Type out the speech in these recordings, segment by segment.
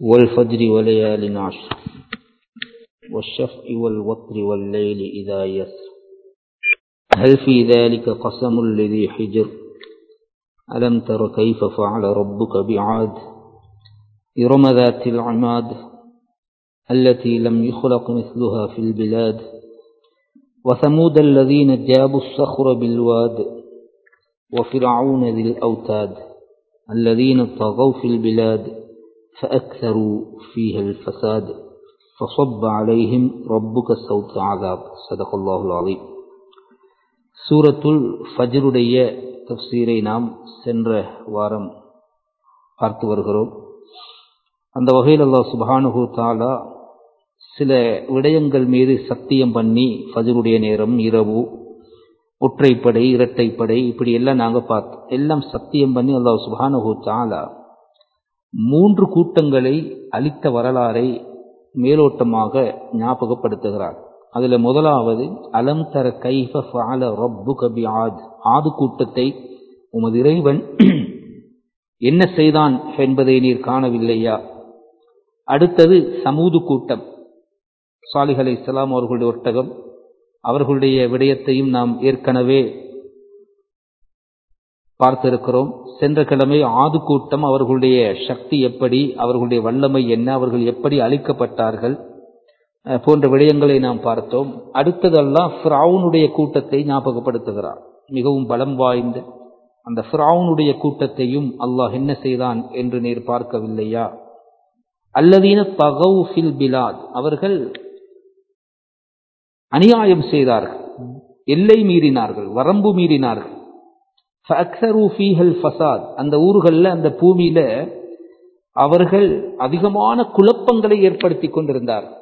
والفجر وليال عشر والشفع والوتر والليل إذا يسر هل في ذلك قسم لذي حجر ألم تر كيف فعل ربك بعاد إرم ذات العماد التي لم يخلق مثلها في البلاد وثمود الذين جابوا الصخر بالواد وفرعون ذي الأوتاد الذين طغوا في البلاد فأكثروا فيها الفساد فصب عليهم ربك سوط عذاب صدق الله العظيم சூரத்துல் ஃபஜருடைய தப்சீரை நாம் சென்ற வாரம் பார்த்து வருகிறோம் அந்த வகையில் அல்லாஹ் சுபானுகு தாலா சில விடயங்கள் மீது சத்தியம் பண்ணி ஃபஜருடைய நேரம் இரவு ஒற்றைப்படை இரட்டைப்படை இப்படி எல்லாம் நாங்கள் பார்த்தோம் எல்லாம் சத்தியம் பண்ணி அல்லாஹ் சுபானுகு தாலா மூன்று கூட்டங்களை அளித்த வரலாறை மேலோட்டமாக ஞாபகப்படுத்துகிறார் அதுல முதலாவது அலம் தர கைஃப ஃபால ரப்பு கபி ஆத் ஆது கூட்டத்தை உமது இறைவன் என்ன செய்தான் என்பதை நீர் காணவில்லையா அடுத்தது சமூது கூட்டம் சாலிஹ் அலை இஸ்லாம் அவர்களுடைய ஒட்டகம் அவர்களுடைய விடயத்தையும் நாம் ஏற்கனவே பார்த்திருக்கிறோம் சென்ற கிழமை ஆது கூட்டம் அவர்களுடைய சக்தி எப்படி அவர்களுடைய வல்லமை என்ன அவர்கள் எப்படி அழிக்கப்பட்டார்கள் போன்ற விடயங்களை நாம் பார்த்தோம் அடுத்ததெல்லாம் ஃப்ரவுனுடைய கூட்டத்தை ஞாபகப்படுத்துகிறார் மிகவும் பலம் வாய்ந்த அந்த ஃப்ரவுனுடைய கூட்டத்தையும் அல்லாஹ் என்ன செய்தான் என்று நீர் பார்க்கவில்லையா அல்லதீன தகவு ஃபில் பிலாத் அவர்கள் அநியாயம் செய்தார்கள் எல்லை மீறினார்கள் வரம்பு மீறினார்கள் ஃபசாத் அந்த ஊர்களில் அந்த பூமியில அவர்கள் அதிகமான குழப்பங்களை ஏற்படுத்தி கொண்டிருந்தார்கள்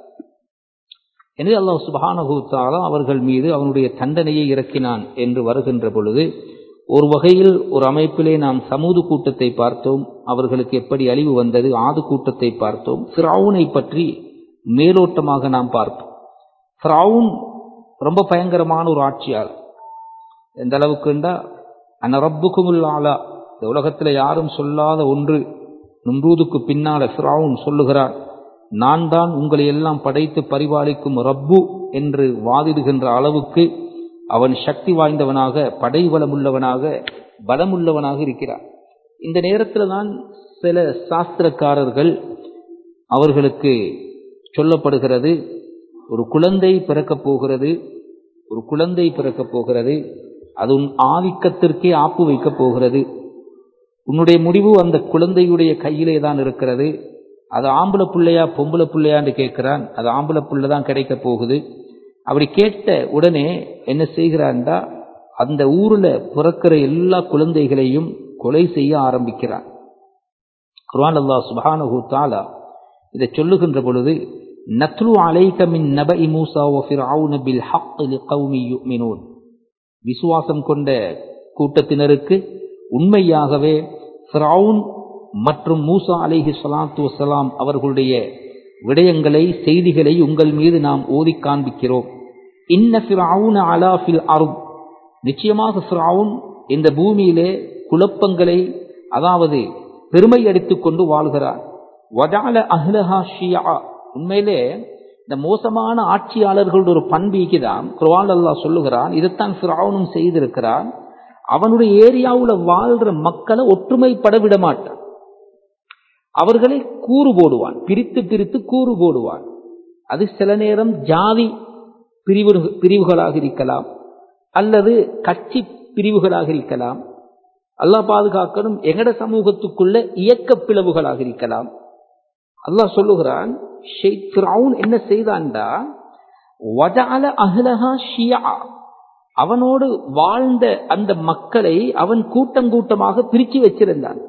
எனவே அல்லாஹ் சுபானகுத்தாலா அவர்கள் மீது அவனுடைய தண்டனையை இறக்கினான் என்று வருகின்ற பொழுது ஒரு வகையில் ஒரு அமைப்பிலே நாம் சமூது கூட்டத்தை பார்த்தோம் அவர்களுக்கு எப்படி அழிவு வந்தது ஆது கூட்டத்தை பார்த்தோம் ஃபிரவுனை பற்றி மேலோட்டமாக நாம் பார்த்தோம் ஃபிரவுன் ரொம்ப பயங்கரமான ஒரு ஆட்சியாளர் எந்த அளவுக்குண்டா அனரப்புக்குமுல் ஆலா இந்த உலகத்தில் யாரும் சொல்லாத ஒன்று நும்ரூதுக்கு பின்னால ஃபிரவுன் சொல்லுகிறார் நான் தான் உங்களை எல்லாம் படைத்து பரிபாலிக்கும் ரப்பு என்று வாதிடுகின்ற அளவுக்கு அவன் சக்தி வாய்ந்தவனாக படை பலமுள்ளவனாக பலமுள்ளவனாக இருக்கிறார் இந்த நேரத்தில் தான் சில சாஸ்திரக்காரர்கள் அவர்களுக்கு சொல்லப்படுகிறது ஒரு குழந்தை பிறக்கப் போகிறது ஒரு குழந்தை பிறக்கப் போகிறது அது உன் ஆதிக்கத்திற்கே ஆப்பு வைக்கப் போகிறது உன்னுடைய முடிவு அந்த குழந்தையுடைய கையிலே தான் இருக்கிறது அது ஆம்பளை பிள்ளையா பொம்பளை பிள்ளையான்னு கேட்கிறான் அது ஆம்பளை பிள்ளை தான் கிடைக்க போகுது அப்படி கேட்ட உடனே என்ன செய்கிறான்டா அந்த ஊர்ல பிறக்கிற எல்லா குழந்தைகளையும் கொலை செய்ய ஆரம்பிக்கிறான் குர்ஆன் அல்லாஹ் சுப்ஹானஹு தஆலா இதை சொல்லுகின்ற பொழுது நத்லு அலைக மின் நபஇ மூசா வ ஃபிர்அவுன பில் ஹக் லிகௌமி யுமினூன் விசுவாசம் கொண்ட கூட்டத்தினருக்கு உண்மையாகவே ஃபிரவுன் மற்றும் மூசா அலிஹி சலாத்து வசலாம் அவர்களுடைய விடயங்களை செய்திகளை உங்கள் மீது நாம் ஓதி காண்பிக்கிறோம் இன்ன ஃபிரவுன அலா ஃபில் அருப் நிச்சயமாக ஃபிரவுன் இந்த பூமியிலே குழப்பங்களை அதாவது பெருமை அடித்துக் கொண்டு வாழ்கிறார் வஜால அஹ்லஹா ஷியா உண்மையிலே இந்த மோசமான ஆட்சியாளர்களுடைய ஒரு பண்பீக்குதான் குர்ஆன் அல்லாஹ் சொல்லுகிறான் இதைத்தான் ஃபிரவுனும் செய்திருக்கிறான் அவனுடைய ஏரியாவுல வாழ்ற மக்களை ஒற்றுமைப்பட விட மாட்டான் அவர்களை கூறு போடுவான் பிரித்து பிரித்து கூறு போடுவான் அது சில நேரம் ஜாதி பிரிவு பிரிவுகளாக இருக்கலாம் அல்லது கட்சி பிரிவுகளாக இருக்கலாம் அல்லாஹ் பாதுகாக்கணும் எங்கட சமூகத்துக்குள்ள இயக்க பிளவுகளாக இருக்கலாம் அல்லாஹ் சொல்லுகிறான் என்ன செய்தான்டா வஜால அஹ்லஹா ஷியா அவனோடு வாழ்ந்த அந்த மக்களை அவன் கூட்டம் கூட்டமாக பிரிச்சு வச்சிருந்தான்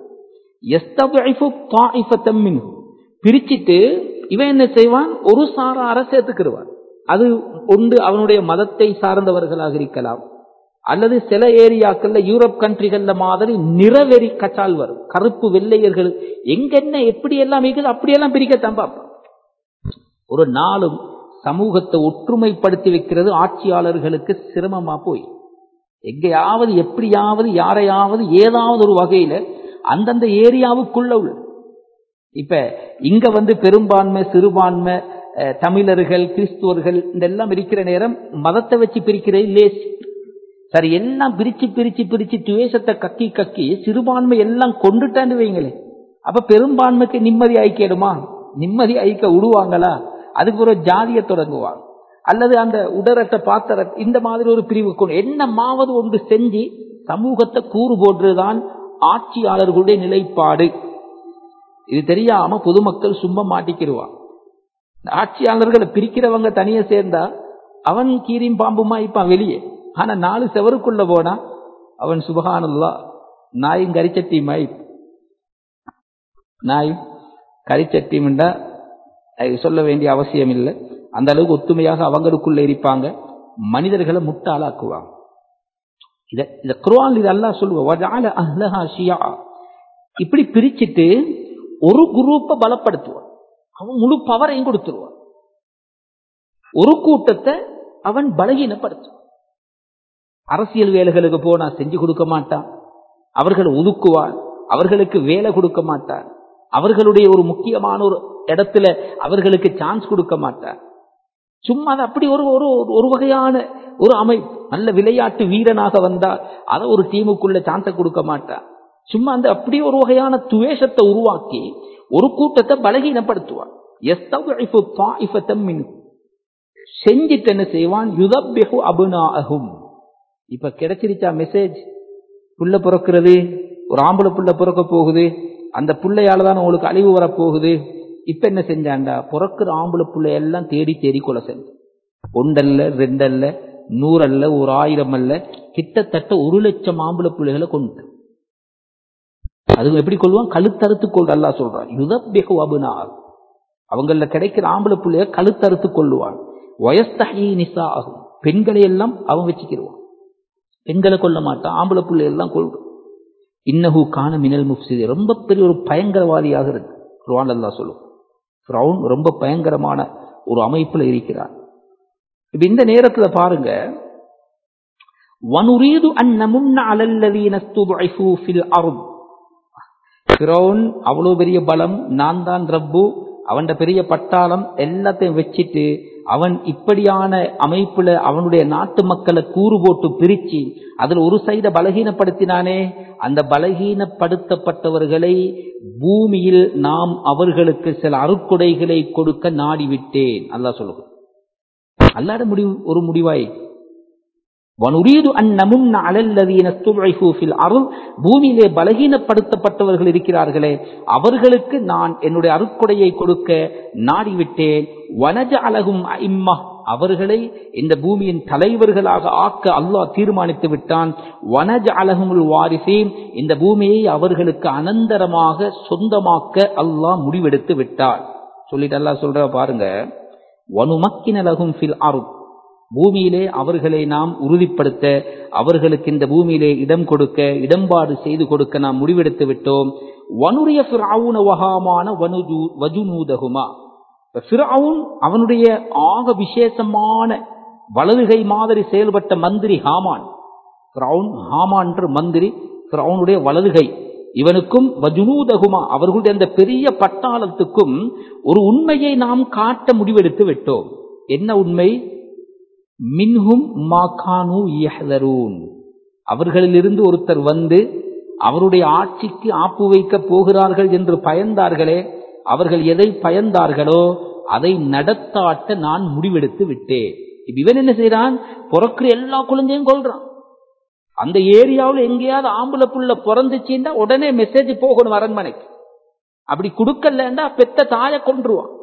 பிரிச்சிட்டு இவன் என்ன செய்வான் ஒரு சாரார சேர்த்துக்கிடுவான் அது ஒன்று அவனுடைய மதத்தை சார்ந்தவர்களாக இருக்கலாம் அல்லது சில ஏரியாக்கள்ல யூரோப் கண்ட்ரிகள்ல மாதிரி நிறவெறி கச்சால் வரும் கருப்பு வெள்ளையர்கள் எங்கென்ன எப்படி எல்லாம் இருக்குது அப்படியெல்லாம் பிரிக்கத்தான் பார்ப்பான் ஒரு நாளும் சமூகத்தை ஒற்றுமைப்படுத்தி வைக்கிறது ஆட்சியாளர்களுக்கு சிரமமா போய் எங்கேயாவது எப்படியாவது யாரையாவது ஏதாவது ஒரு வகையில அந்தந்த ஏரியாவுக்குள்ள உள்ள இப்ப இங்க வந்து பெரும்பான்மை சிறுபான்மை அஹ், தமிழர்கள் கிறிஸ்துவர்கள் இதெல்லாம் இருக்கிற நேரம் மதத்தை வச்சு பிரிக்கிறது லேசி சரி எல்லாம் பிரிச்சு பிரிச்சு பிரிச்சு துவேஷத்தை கக்கி கக்கி சிறுபான்மை எல்லாம் கொண்டுட்டான்னு வைங்களேன் அப்ப பெரும்பான்மைக்கு நிம்மதி ஐக்கிடுமா நிம்மதி ஐக்க விடுவாங்களா அதுக்கு ஒரு ஜாதியை தொடங்குவாங்க அல்லது அந்த உடரட்ட பாத்திர இந்த மாதிரி ஒரு பிரிவு கொண்டு என்னமாவது ஒன்று செஞ்சு சமூகத்தை கூறு போன்றதுதான் ஆட்சியாளர்களுடைய நிலைப்பாடு இது தெரியாம பொதுமக்கள் சும்மா மாட்டிக்கிடுவான் இந்த ஆட்சியாளர்களை பிரிக்கிறவங்க தனியா சேர்ந்தா அவன் கீரியும் பாம்புமா இப்பான் வெளியே ஆனா நாலு செவருக்குள்ள போனா அவன் சுபகானல்லா நாயும் கரிச்சட்டியுமாய் நாயும் கரிச்சட்டியும்டா அது சொல்ல வேண்டிய அவசியம் இல்லை அந்த அளவுக்கு ஒத்துமையாக அவங்களுக்குள்ள இருப்பாங்க மனிதர்களை முட்டாளாக்குவாங்க இத இத குர்ஆன் இது அல்லாஹ் சொல்லுவா வஜஅல அஹ்லஹா ஷியா இப்படி பிரிச்சிட்டு ஒரு குரூப்பை பலப்படுத்துவான் அவன் முழு பவரையும் கொடுத்துருவான் ஒரு கூட்டத்தை அவன் பலகீனப்படுத்துவான் அரசியல் வேலைகளுக்கு போனா செஞ்சு கொடுக்க மாட்டான் அவர்களை ஒதுக்குவான் அவர்களுக்கு வேலை கொடுக்க மாட்டான் அவர்களுடைய ஒரு முக்கியமான ஒரு இடத்துல அவர்களுக்கு சான்ஸ் கொடுக்க மாட்டான் சும்மா அது அப்படி ஒரு ஒரு ஒரு வகையான ஒரு அமைப்பு நல்ல விளையாட்டு வீரனாக வந்தால் அதை ஒரு டீமுக்குள்ள சான்ஸை கொடுக்க மாட்டான் சும்மா அந்த அப்படி ஒரு வகையான துவேஷத்தை உருவாக்கி ஒரு கூட்டத்தை பலகீனப்படுத்துவான் يستضعف طائفة منهم. செஞ்சிட்டு என்ன செய்வான் யுதப்பிஹு அபுனாஅஹும் இப்ப கிடைச்சிருச்சா மெசேஜ் புள்ள பிறக்கிறது ஒரு ஆம்பளை புள்ள பிறக்க போகுது அந்த புள்ளையால தான் உங்களுக்கு அழிவு வரப்போகுது இப்ப என்ன செஞ்சாண்டா பிறக்கிற ஆம்பளை புள்ளை எல்லாம் தேடி தேடி கொலை செஞ்சு ஒன்றல்ல ரெண்டல்ல நூறல்ல ஒரு ஆயிரம் அல்ல கிட்டத்தட்ட ஒரு லட்சம் ஆம்பளை பிள்ளைகளை கொண்டு அது எப்படி கொள்வான் கழுத்தறுத்து கொள் அல்லா சொல்றான் யுதப்பிஹு அபுனாஅஹும் அவங்கள கிடைக்கிற ஆம்பளை பிள்ளைய கழுத்தறுத்து கொள்ளுவான் வயஸ்தகி நிசா ஆகும் பெண்களை எல்லாம் அவன் வச்சுக்கிடுவான் பெண்களை கொல்ல மாட்டான் ஆம்பளை பிள்ளை எல்லாம் கொள்வான் இன்னஹு கான மினல் முஃப்சிதி ரொம்ப பெரிய ஒரு பயங்கரவாதியாக இருக்கு குர்ஆன் அல்லாஹ் சொல்லும் ஃபிரௌன் ரொம்ப பயங்கரமான ஒரு அமைப்புல இருக்கிறார் இப்ப இந்த நேரத்துல பாருங்க வனுரீது அன் நமுன்ன அலல்லதீன ஸ்துதுஇஃபு ஃபில் அர்த் ஃபிரௌன் அவ்வளவு பெரிய பலம் நான் தான் ரப்பு அவன் பெரிய பட்டாளம் எல்லாத்தையும் வச்சிட்டு அவன் இப்படியான அமைப்புல அவனுடைய நாட்டு மக்களை கூறு போட்டு பிரிச்சு அதுல ஒரு சைட பலகீனப்படுத்தினானே அந்த பலகீனப்படுத்தப்பட்டவர்களை பூமியில் நாம் அவர்களுக்கு சில அருட்கொடைகளை கொடுக்க நாடிவிட்டேன் அல்லாஹ் சொல்லுங்க அல்லாட முடிவு ஒரு முடிவாய் வனுரீது அன் நமுன்ன அலல்லதீன ஸ்துழைஃபு ஃபில் அருள் பூமியிலே பலகீனப்படுத்தப்பட்டவர்கள் இருக்கிறார்களே அவர்களுக்கு நான் என்னுடைய அருட்கொடையை கொடுக்க நாடிவிட்டேன் வனஜ அழகும் இம்மா அவர்களை இந்த பூமியின் தலைவர்களாக ஆக்க அல்லாஹ் தீர்மானித்து விட்டான் வனஜ அழகுமுல் வாரிசீன் இந்த பூமியை அவர்களுக்கு அனந்தரமாக சொந்தமாக்க அல்லாஹ் முடிவெடுத்து விட்டார் சொல்லிட்டு அல்லாஹ் சொல்ற பாருங்க வனுமக்கினலகும் ஃபில் அருள் பூமியிலே அவர்களை நாம் உறுதிப்படுத்த அவர்களுக்கு இந்த பூமியிலே இடம் கொடுக்க இடம்பாடு செய்து கொடுக்க நாம் முடிவெடுத்து விட்டோம் வனுரிய ஃபிரவுன வகாமான வனுஜு வஜுனூதகுமா ஃபிரவுன் அவனுடைய ஆக விசேஷமான வலதுகை மாதிரி செயல்பட்ட மந்திரி ஹாமான் ஃபிரவுன் ஹாமான்ற மந்திரி ஃபிரவுனுடைய வலதுகை இவனுக்கும் வஜுனூதகுமா அவர்களுடைய அந்த பெரிய பட்டாளத்துக்கும் ஒரு உண்மையை நாம் காட்ட முடிவெடுத்து விட்டோம் என்ன உண்மை மின்ஹும் மாகானு யஹ்தரூன் அவர்களிலிருந்து ஒருத்தர் வந்து அவருடைய ஆட்சிக்கு ஆப்பு வைக்க போகிறார்கள் என்று பயந்தார்களே அவர்கள் எதை பயந்தார்களோ அதை நடத்தாட்ட நான் முடிவெடுத்து விட்டேன் இப்ப இவன் என்ன செய்யறான் பிறக்கிற எல்லா குழந்தையும் கொள்றான் அந்த ஏரியாவில் எங்கேயாவது ஆம்பளை புள்ள பிறந்துச்சுன்னா உடனே மெசேஜ் போகணும் அரண்மனைக்கு அப்படி கொடுக்கலண்டா பெத்த தாயை கொன்றுவான்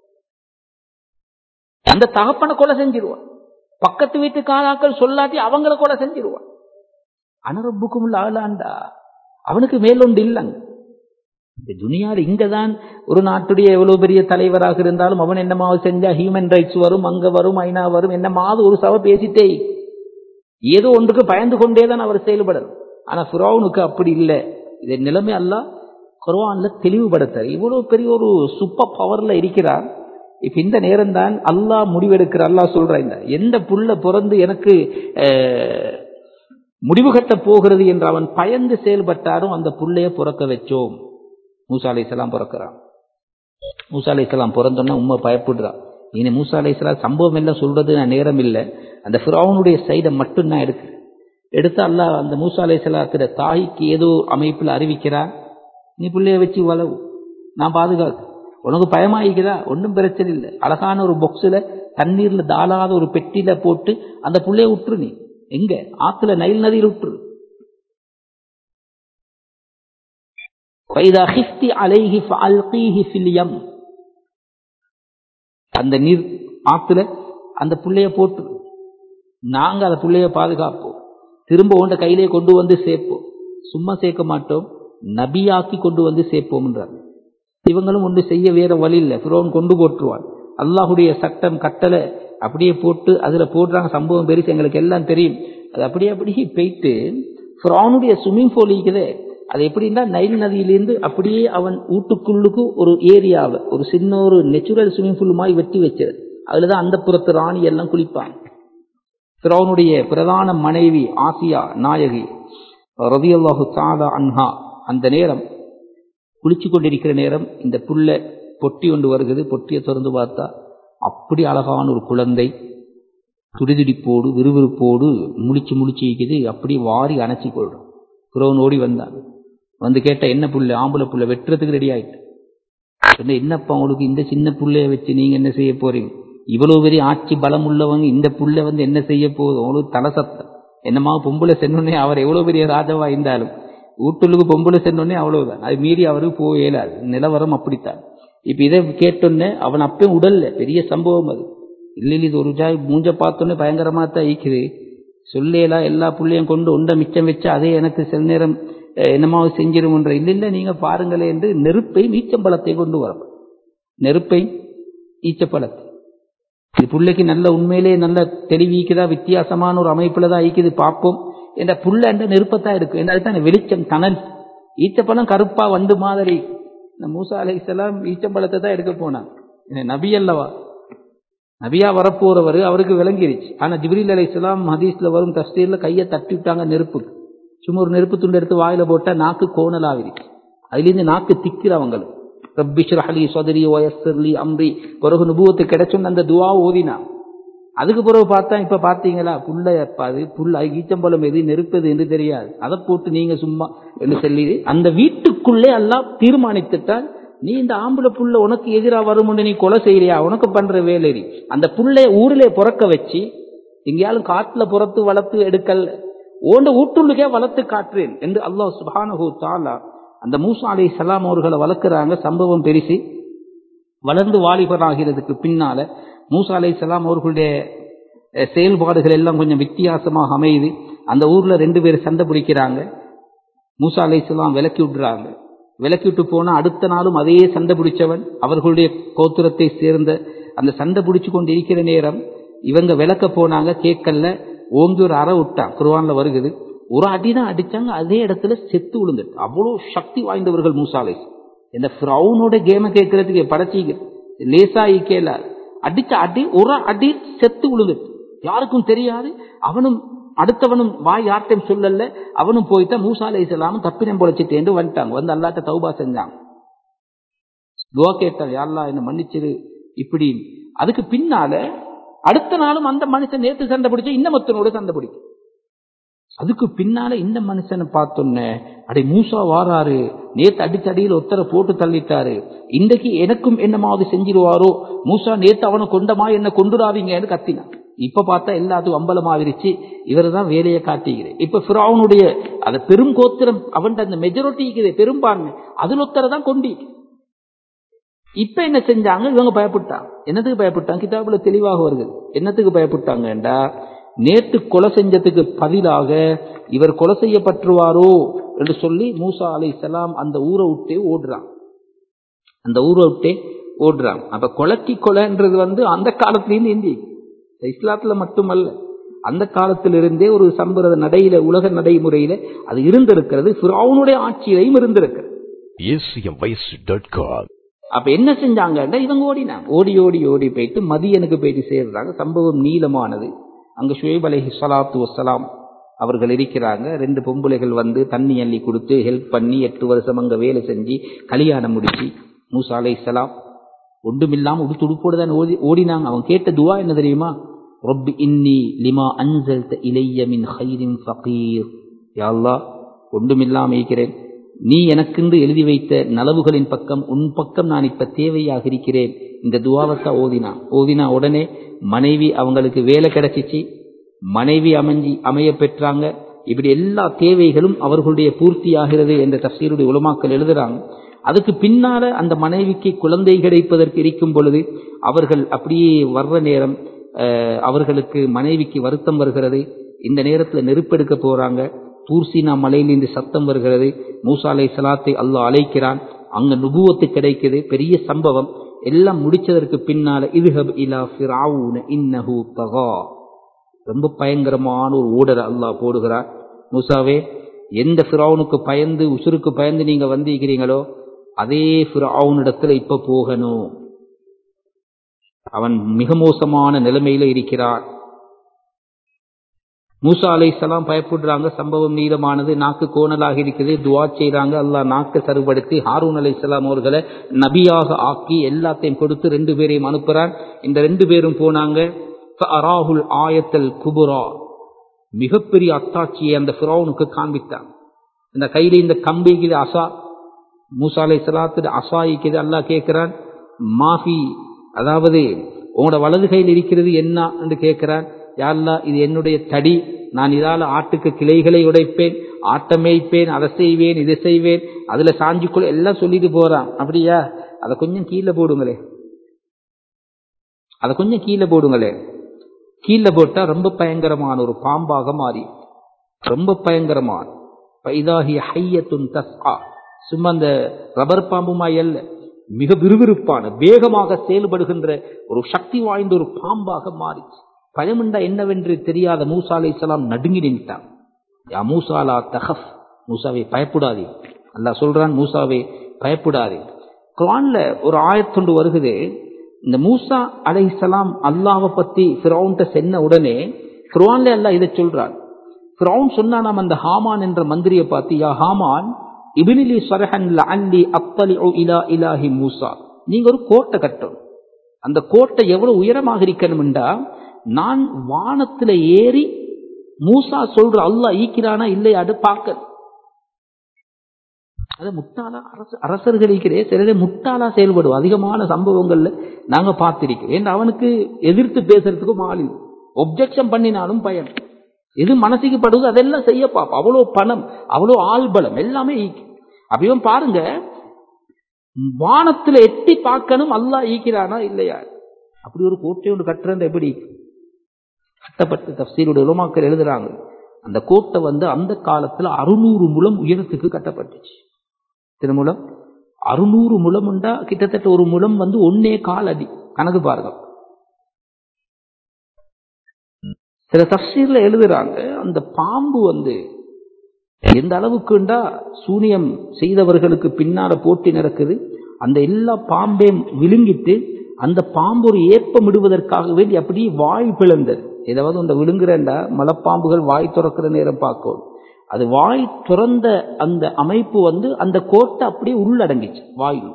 அந்த தகப்பனை கொலை செஞ்சிருவான் பக்கத்து வீட்டு காலாக்கள் சொல்லாட்டி அவங்கள கூட செஞ்சிருவான் அனரப்புக்கும் ஆளாண்டா அவனுக்கு மேலொண்டு இல்லைங்க இந்த துனியாவில் இங்கதான் ஒரு நாட்டுடைய எவ்வளவு பெரிய தலைவராக இருந்தாலும் அவன் என்னமாவது செஞ்சா ஹியூமன் ரைட்ஸ் வரும் அங்க வரும் ஐநா வரும் என்னமாவது ஒரு சபை பேசிட்டே ஏதோ ஒன்றுக்கு பயந்து கொண்டே தான் அவர் செயல்படணும் ஆனா ஃபிரௌனுக்கு அப்படி இல்லை இதை நிலைமை அல்ல குர்ஆன்ல தெளிவுபடுத்த இவ்வளவு பெரிய ஒரு சூப்பர் பவர்ல இருக்கிறார் இப்ப இந்த நேரம் தான் அல்லாஹ் முடிவெடுக்கிற அல்லாஹ் சொல்ற இந்த எந்த புள்ள பிறந்து எனக்கு முடிவு கட்ட போகிறது என்று அவன் பயந்து செயல்பட்டாரும் அந்த புள்ளைய பிறக்க வச்சோம் மூசா அலை பிறக்கிறான் மூசா அலைஹிஸ்ஸலாம் பிறந்தோன்னே உம்மை பயப்படுறா இனி மூசா அலைஹிஸ்ஸலாம் சம்பவம் எல்லாம் சொல்றது நான் நேரம் இல்லை அந்த ஃபிரௌனுடைய சைடை மட்டும் நான் எடுக்கிறேன் எடுத்து அல்லாஹ் அந்த மூசா அலைஹிஸ்ஸலாத்திர தாய்க்கு ஏதோ அமைப்பில் அறிவிக்கிறா நீ பிள்ளைய வச்சு வளவு நான் பாதுகாக்க உனக்கு பயமாயிக்குதா ஒன்றும் பிரச்சனை இல்லை அழகான ஒரு பொக்ஸில் தண்ணீர்ல தாளாத ஒரு பெட்டியில போட்டு அந்த புள்ளைய விட்டுரு நீ எங்க ஆத்துல நைல் நதியில் விட்டுரு فَإِذَا خِفْتِ عَلَيْهِ فَأَلْقِيهِ فِي الْيَمِّ அந்த நீர் ஆத்துல அந்த புள்ளைய போட்டு நாங்க அந்த புள்ளைய பாதுகாப்போம் திரும்ப உண்ட கையிலே கொண்டு வந்து சேர்ப்போம் சும்மா சேர்க்க மாட்டோம் நபியாக்கி கொண்டு வந்து சேர்ப்போம்ன்றார் இவங்களும் ஒன்று செய்ய வேற வழி இல்லை ஃபிரோன் கொண்டு போட்டுருவான் அல்லாஹுடைய சட்டம் கட்டளை அப்படியே போட்டு அதுல போடுறாங்க சம்பவம் பெருசு எங்களுக்கு எல்லாம் தெரியும் அது அப்படியே அப்படியே போயிட்டு ஃபிரோனுடைய ஸ்விம்மிங் பூல் இருக்குது அது எப்படின்னா நைல் நதியிலேருந்து அப்படியே அவன் வீட்டுக்குள்ளுக்கு ஒரு ஏரியாவை ஒரு சின்ன ஒரு நெச்சுரல் ஸ்விம்மிங் பூல் மாதிரி வெட்டி வச்சது அதுலதான் அந்த புறத்து ராணி எல்லாம் குளிப்பாங்க ஃபிரௌனுடைய பிரதான மனைவி ஆசியா நாயகி ரதியல்லாஹு தாதா அன்ஹா அந்த நேரம் குளிச்சு கொண்டிருக்கிற நேரம் இந்த புல்ல பொட்டி ஒன்று வருகிறது பொட்டியை திறந்து பார்த்தா அப்படி அழகான ஒரு குழந்தை துடிதுடிப்போடு விறுவிறுப்போடு முழிச்சு முழிச்சு இருக்குது அப்படி வாரி அணைச்சி கொள்றோம் ஃபிரௌன் ஓடி வந்தான் வந்து கேட்ட என்ன புள்ள ஆம்பளை புள்ள வெட்டுறதுக்கு ரெடி ஆயிட்டு சொன்ன என்னப்பா உங்களுக்கு இந்த சின்ன புள்ளைய வச்சு நீங்க என்ன செய்ய போறீங்க இவ்வளவு பெரிய ஆட்சி பலம் உள்ளவங்க இந்த புள்ள வந்து என்ன செய்ய போகுது உங்களுக்கு தலை சத்தம் என்னமா பொம்பளை சென்னோடனே அவர் எவ்வளவு பெரிய ராஜாவா இருந்தாலும் வீட்டுக்கு பொம்பளை சென்னோடனே அவ்வளவுதான் அது மீறி அவருக்கு போக இயலாது நிலவரம் அப்படித்தான் இப்ப இதை கேட்டோன்னே அவன் அப்பயும் உடல்ல பெரிய சம்பவம் அது இல்லை இது ஒரு ஜாய் மூஞ்ச பார்த்தோன்னே பயங்கரமா தான் ஈக்குது சொல்லேலாம் எல்லா புள்ளையும் கொண்டு உண்டை மிச்சம் வச்சு அதே எனக்கு சில நேரம் என்னமாவது செஞ்சிருமன்ற இல்லை இல்லை நீங்க பாருங்களே என்று நெருப்பை ஈச்சம்பழத்தை கொண்டு வரணும் நெருப்பை ஈச்சப்பழத்தை இது புள்ளைக்கு நல்ல உண்மையிலே நல்ல தெளிவிக்குதா வித்தியாசமான ஒரு அமைப்புல தான் ஈக்குது பார்ப்போம் என்ற புள்ள என்ற நெருப்பத்தான் இருக்கும் என்ன அதுதான் வெளிச்சம் தணல் ஈச்சப்பழம் கருப்பா வண்டு மாதிரி இந்த மூசா அலை இஸ்லாம் ஈச்சம்பழத்தை தான் எடுக்க போனாங்க நபி அல்லவா நபியா வரப்போறவர் அவருக்கு விளங்கிருச்சு ஆனா ஜிப்ரீல் அலை இஸ்லாம் ஹதீஸ்ல வரும் தஸ்தீர்ல கையை தட்டி விட்டாங்க நெருப்புக்கு சும்மா ஒரு நெருப்பு துண்டு எடுத்து வாயில போட்டா நாக்கு கோணலாவிருச்சு அதுலேருந்து நாக்கு திக்கிறவங்களுக்கு ரப்பிஷ்ரஹலி சொதரி ஒயஸ்லி அம்ரி பிறகு நுபுவத்து கிடைச்சோன்னு அந்த துவா ஓதினா அதுக்கு பிறகு பார்த்தா இப்ப பாத்தீங்களா புள்ள எப்பாது புள்ள ஈச்சம்பழம் எது நெருப்பது என்று தெரியாது அதை போட்டு நீங்க சும்மா என்று சொல்லி அந்த வீட்டுக்குள்ளே எல்லாம் தீர்மானித்துட்டால் நீ இந்த ஆம்பளை புள்ள உனக்கு எதிராக வரும்னு நீ கொலை செய்யறியா உனக்கு பண்ற வேலை அந்த புள்ளைய ஊரிலே பிறக்க வச்சு எங்கேயாலும் காட்டுல புறத்து வளர்த்து எடுக்கல் ஓண்ட ஊட்டுள்ளுக்கே வளர்த்து காட்டுறேன் என்று அல்லாஹ் சுபானஹூ தாலா அந்த மூசா அலி சலாம் அவர்களை வளர்க்குறாங்க சம்பவம் பெருசு வளர்ந்து வாலிபராகிறதுக்கு பின்னால மூசா அலை சலாம் அவர்களுடைய செயல்பாடுகள் எல்லாம் கொஞ்சம் வித்தியாசமாக அமையுது அந்த ஊர்ல ரெண்டு பேர் சண்டை பிடிக்கிறாங்க மூசா அலை சலாம் விலக்கி விடுறாங்க விலக்கி விட்டு போனா அடுத்த நாளும் அதே சண்டை பிடிச்சவன் அவர்களுடைய கோத்திரத்தை சேர்ந்த அந்த சண்டை பிடிச்சு கொண்டு இருக்கிற நேரம் இவங்க விளக்க போனாங்க கேட்கல ஓங்கி ஒரு அறை விட்டான் குருவான்ல வருகுது ஒரு அடிதான் அடிச்சாங்க அதே இடத்துல செத்து விழுந்துட்டு அவ்வளவு சக்தி வாய்ந்தவர்கள் மூசாலை இந்த ஃப்ரௌனோட கேமை கேட்கறதுக்கு படைச்சிக்க லேசா ஈக்கேல அடிச்ச அடி ஒரு அடி செத்து விழுந்துட்டு யாருக்கும் தெரியாது அவனும் அடுத்தவனும் வாய் யார்ட்டையும் சொல்லல அவனும் போயிட்டா மூசா அலை இஸ்லாமும் தப்பினம் பொழைச்சிட்டேன்னு வந்துட்டாங்க வந்து அல்லாட்ட தௌபா செஞ்சாங்க துவா கேட்டாங்க யாரெல்லாம் என்ன மன்னிச்சிரு இப்படி அதுக்கு பின்னால அடுத்த நாளும் அந்த மனுஷன் நேற்று சண்டை பிடிச்சா இன்னமத்தனோட சண்டை பிடிக்கும் அதுக்கு பின்னால இந்த மனுஷனை பார்த்தோன்னே அடே மூசா வாராரு நேத்து அடிச்சடியில் ஒத்தரை போட்டு தள்ளிட்டாரு இன்றைக்கு எனக்கும் என்னமாவது செஞ்சிருவாரோ மூசா நேத்து அவனை கொண்டமா என்ன கொண்டுடாதீங்கன்னு கத்தினான் இப்ப பார்த்தா எல்லாத்துக்கும் அம்பலமாவிருச்சு இவர் தான் வேலையை காட்டிக்கிறேன் இப்ப ஃபிரௌனுடைய அந்த பெரும் கோத்திரம் அவன் அந்த மெஜாரிட்டி இருக்குது பெரும்பான்மை அதுல ஒத்தரை தான் கொண்டி இப்ப என்ன செஞ்சாங்க இவங்க பயப்பட்டாங்க என்னத்துக்கு பயப்பட்டாங்க கிதாபுல தெளிவாக வருது என்னத்துக்கு பயப்பட்டாங்கடா நேற்று கொலை செஞ்சதுக்கு பதிலாக இவர் கொலை செய்யப்பட்டுருவாரோ என்று சொல்லி மூசா அலை சலாம் அந்த ஊரை விட்டே ஓடுறான் அந்த ஊரை விட்டே ஓடுறான் அப்ப கொலைக்கு கொலைன்றது வந்து அந்த காலத்திலேருந்து இந்தி இஸ்லாத்துல மட்டுமல்ல அந்த காலத்திலிருந்தே ஒரு சம்பிரத நடையில உலக நடைமுறையில அது இருந்திருக்கிறது ஃபிரௌனுடைய ஆட்சியிலையும் இருந்திருக்கிறது acmvoice.com அப்ப என்ன செஞ்சாங்கன்னா இவங்க ஓடினாங்க ஓடி ஓடி ஓடி போயிட்டு மதியனுக்கு போயிட்டு சேர்றாங்க சம்பவம் நீளமானது அங்க ஷுவைப் அலைஹி ஸலாத்து வஸ்ஸலாம் அவர்கள் இருக்கிறாங்க ரெண்டு பொம்பளைகள் வந்து தண்ணி அள்ளி கொடுத்து ஹெல்ப் பண்ணி எட்டு வருஷம் அங்க வேலை செஞ்சு கல்யாணம் முடிச்சு மூசா அலை சலாம் ஒன்றுமில்லாம உடுத்து உடுப்போடு தான் ஓடி ஓடினாங்க அவன் கேட்ட துவா என்ன தெரியுமா ரொப்பி இன்னி லிமா அன்சல் இலைய மின் ஹைரின் ஃபகீர் யாழ்லா ஒன்றுமில்லாம இருக்கிறேன் நீ எனக்கென்று எழுதி வைத்த நலவுகளின் பக்கம் உன் பக்கம் நான் இப்ப தேவையாக இருக்கிறேன் இந்த துவாவத்தை ஓதினான் ஓதினா உடனே மனைவி அவங்களுக்கு வேலை கிடைச்சிச்சு மனைவி அமைஞ்சி அமைய பெற்றாங்க இப்படி எல்லா தேவைகளும் அவர்களுடைய பூர்த்தியாகிறது என்ற தப்சீருடைய உலமாக்கள் எழுதுறாங்க அதுக்கு பின்னால அந்த மனைவிக்கு குழந்தை கிடைப்பதற்கு இருக்கும் பொழுது அவர்கள் அப்படியே வர்ற நேரம் அவர்களுக்கு மனைவிக்கு வருத்தம் வருகிறது இந்த நேரத்தில் நெருப்பெடுக்க போறாங்க தூர்சீனா மலையிலிருந்து சத்தம் வருகிறது மூசாலை சலாத்தை அல்லாஹ் அழைக்கிறான் அங்க நுபுவத்து கிடைக்குது பெரிய சம்பவம் எல்லாம் முடிச்சதற்கு பின்னால இதுஹப் இலா ஃபிரவுன இன்னஹு தகா ரொம்ப பயங்கரமான ஒரு ஊடர் அல்லாஹ் போடுகிறார் மூசாவே எந்த ஃபிரௌனுக்கு பயந்து உசுருக்கு பயந்து நீங்க வந்திருக்கிறீங்களோ அதே ஃபிரௌனிடத்துல இப்ப போகணும் அவன் மிக மோசமான நிலைமையில இருக்கிறான் மூசா அலை சலாம் பயப்படுறாங்க சம்பவம் நீளமானது நாக்கு கோணலாக இருக்குது துவா செய்றாங்க அல்லாஹ் நாக்கு சருபடுத்தி ஹாரூன் அலை சலாம் அவர்களை நபியாக ஆக்கி எல்லாத்தையும் கொடுத்து ரெண்டு பேரையும் அனுப்புறான் இந்த ரெண்டு பேரும் போனாங்க அராஹுல் ஆயத்தல் குபுரா மிகப்பெரிய அத்தாட்சியை அந்த ஃபிரௌனுக்கு காண்பித்தான் இந்த கையில இந்த கம்பிக்குது அசா மூசா அலை சலாத்து அசாயிக்குது அல்லாஹ் கேட்கிறான் மாஃபி அதாவது உங்களோட வலது கையில் இருக்கிறது என்ன என்று கேட்கிறான் யாருலா இது என்னுடைய தடி நான் இதால ஆட்டுக்கு கிளைகளை உடைப்பேன் ஆட்டை மேய்ப்பேன் அதை செய்வேன் இதை செய்வேன் அதுல சாஞ்சிக்குள்ள எல்லாம் சொல்லிட்டு போறான் அப்படியா அதை கொஞ்சம் கீழே போடுங்களே அதை கொஞ்சம் கீழே போடுங்களே கீழே போட்டா ரொம்ப பயங்கரமான ஒரு பாம்பாக மாறி ரொம்ப பயங்கரமான பைதாகி ஹையத்துன் தஸ்கா சும்மா அந்த ரப்பர் பாம்புமா அல்ல மிக விறுவிறுப்பான வேகமாக செயல்படுகின்ற ஒரு சக்தி வாய்ந்த ஒரு பாம்பாக மாறிச்சு பயமுண்டா என்னவென்று தெரியாத மூசா அலை சலாம் நடுங்கி நின்ட்டான் யா மூசாலா தஹப் மூசாவை பயப்படாதே அல்லாஹ் சொல்றான் மூசாவை பயப்படாதே குரான்ல ஒரு ஆயத்தொண்டு வருகுது இந்த மூசா அலை சலாம் அல்லாவை பத்தி ஃபிரௌன்ட்ட சென்ன உடனே குரான்ல அல்லாஹ் இதை சொல்றான் ஃபிரௌன் சொன்னானாம் அந்த ஹாமான் என்ற மந்திரியை பார்த்து யா ஹாமான் இபினிலி சரஹன் லஅல்லி அத்தலிஉ இலா இலாஹி மூசா நீங்க ஒரு கோட்டை கட்டணும் அந்த கோட்டை எவ்வளவு உயரமாக இருக்கணும்டா நான் வானத்துல ஏறி மூசா சொல்ற அல்லாஹ் ஈக்கிறானா இல்லையாடு பார்க்க அது முட்டாளா அரசு அரசர்கள் இருக்கிறே சிலரே முட்டாளா செயல்படுவோம் அதிகமான சம்பவங்கள்ல நாங்க பார்த்திருக்கோம் ஏன்னா அவனுக்கு எதிர்த்து பேசுறதுக்கும் ஆள் இல்லை ஒப்ஜெக்ஷன் பண்ணினாலும் பயன் எது மனசுக்கு படுவது அதெல்லாம் செய்ய பார்ப்போம் அவ்வளோ பணம் அவ்வளோ ஆள்பலம் எல்லாமே ஈக்கு அப்படியும் பாருங்க வானத்துல எட்டி பார்க்கணும் அல்லாஹ் ஈக்கிறானா இல்லையா அப்படி ஒரு கோட்டை ஒன்று கட்டுறது எப்படி கட்டப்பட்ட தப்சீருடைய உலமாக்கள் எழுதுறாங்க அந்த கோட்டை வந்து அந்த காலத்துல அறுநூறு முழம் உயரத்துக்கு கட்டப்பட்டுச்சு திருமுலம் அறுநூறு முழம் உண்டா கிட்டத்தட்ட ஒரு முழம் வந்து ஒன்னே கால் அடி கணக்கு பாருங்க சில தப்சீர்ல எழுதுறாங்க அந்த பாம்பு வந்து எந்த அளவுக்குண்டா சூனியம் செய்தவர்களுக்கு பின்னால போட்டி நடக்குது அந்த எல்லா பாம்பையும் விழுங்கிட்டு அந்த பாம்பு ஒரு ஏப்பம் விடுவதற்காக வேண்டி அப்படியே வாய் பிளந்தது ஏதாவது அந்த விழுங்குறேன்டா மலைப்பாம்புகள் வாய் திறக்கிற நேரம் பார்க்கும் அது வாய் திறந்த அந்த அமைப்பு வந்து அந்த கோட்டை அப்படியே உள்ளடங்கிச்சு வாயு